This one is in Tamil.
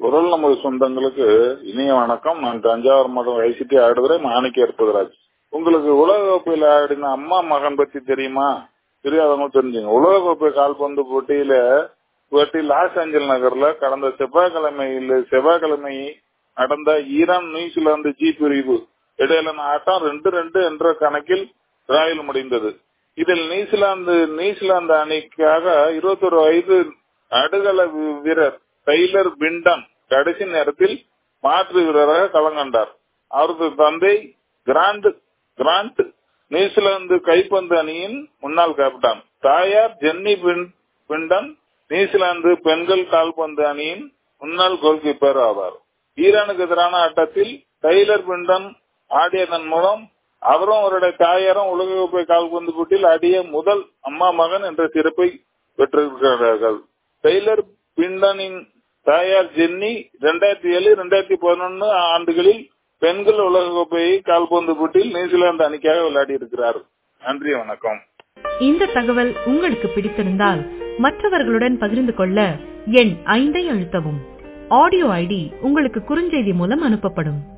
குரல் நமது சொந்தங்களுக்கு இனிய வணக்கம் நான் தஞ்சாவூர் மாவட்டம் ஐசிடி ஆடுதுறை மாணிக்க இருப்பதராஜ் உங்களுக்கு உலக கோப்பையில் ஆடின அம்மா மகன் பத்தி தெரியுமா தெரியாதவங்க தெரிஞ்சுங்க உலக கோப்பை கால்பந்து போட்டியில போட்டி லாஸ் ஏஞ்சல் நகர்ல கடந்த செவ்வாய்க்கிழமையில் செவ்வாய்க்கிழமை நடந்த ஈரான் நியூசிலாந்து ஜி பிரிவு இடையிலான ஆட்டம் ரெண்டு ரெண்டு என்ற கணக்கில் டிராயில் முடிந்தது இதில் நியூசிலாந்து நியூசிலாந்து அணிக்காக இருபத்தொரு வயது நடுகள வீரர் டெய்லர் பிண்டன் கடைசி நேரத்தில் மாற்று வீரராக களங்கண்டார் அவரது தந்தை கிராண்ட் கிராண்ட் நியூசிலாந்து கைப்பந்து அணியின் முன்னாள் கேப்டன் தாயார் ஜென்னி பிண்டன் நியூசிலாந்து பெண்கள் கால்பந்து அணியின் முன்னாள் கோல்கீப்பர் ஆவார் ஈரானுக்கு எதிரான ஆட்டத்தில் டெய்லர் பிண்டன் ஆடியதன் மூலம் அவரும் அவருடைய தாயாரும் உலகக்கோப்பை கால்பந்து போட்டியில் ஆடிய முதல் அம்மா மகன் என்ற சிறப்பை பெற்றிருக்கிறார்கள் டெய்லர் பிண்டனின் தாயார் ஜென்னி இரண்டாயிரத்தி ஏழு இரண்டாயிரத்தி பதினொன்னு ஆண்டுகளில் பெண்கள் உலகக்கோப்பையை கால்பந்து போட்டியில் நியூசிலாந்து அணிக்காக விளையாடி இருக்கிறார் நன்றி வணக்கம் இந்த தகவல் உங்களுக்கு பிடித்திருந்தால் மற்றவர்களுடன் பகிர்ந்து கொள்ள எண் ஐந்தை அழுத்தவும் ஆடியோ ஐடி உங்களுக்கு குறுஞ்செய்தி மூலம் அனுப்பப்படும்